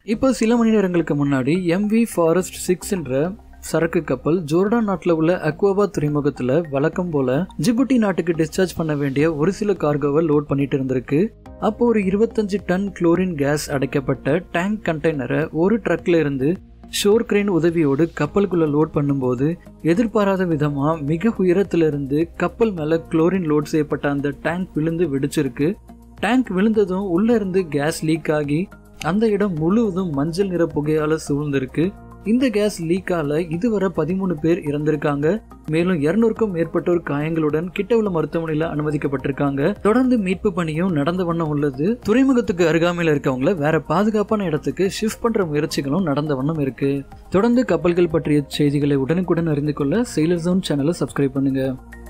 இப்போ சில மணி நேரங்களுக்கு முன்னாடி எம்வி ஃபாரஸ்ட் சிக்ஸ் என்ற சரக்கு கப்பல் ஜோர்டான் நாட்டில் உள்ள அக்வாபா துறைமுகத்தில் வழக்கம் போல ஜிபுட்டி நாட்டுக்கு டிஸ்சார்ஜ் பண்ண வேண்டிய ஒரு சில கார்கோவை லோட் பண்ணிட்டு இருந்திருக்கு அப்போ ஒரு இருபத்தஞ்சு டன் குளோரின் கேஸ் அடைக்கப்பட்ட டேங்க் கண்டெய்னரை ஒரு ட்ரக்ல இருந்து ஷோர் கிரெயின் உதவியோடு கப்பலுக்குள்ள லோட் பண்ணும்போது எதிர்பாராத விதமா மிக உயரத்துல இருந்து கப்பல் மேல குளோரின் லோட் செய்யப்பட்ட அந்த டேங்க் விழுந்து வெடிச்சிருக்கு டேங்க் விழுந்ததும் உள்ள இருந்து கேஸ் லீக் ஆகி அந்த இடம் முழுவதும் மஞ்சள் நிற புகையால சூழ்ந்திருக்கு இந்த கேஸ் லீக்கால இதுவரை பதிமூணு பேர் இறந்திருக்காங்க மேலும் இருநூறுக்கும் மேற்பட்டோர் காயங்களுடன் கிட்ட உள்ள மருத்துவமனையில அனுமதிக்கப்பட்டிருக்காங்க தொடர்ந்து மீட்பு பணியும் நடந்த வண்ணம் உள்ளது துறைமுகத்துக்கு அருகாமையில் இருக்கவங்கள வேற பாதுகாப்பான இடத்துக்கு ஷிஃப்ட் பண்ற முயற்சிகளும் நடந்த வண்ணம் இருக்கு தொடர்ந்து கப்பல்கள் பற்றிய செய்திகளை உடனுக்குடன் அறிந்து கொள்ள செயலர் ஜோன் சேனலை சப்ஸ்கிரைப் பண்ணுங்க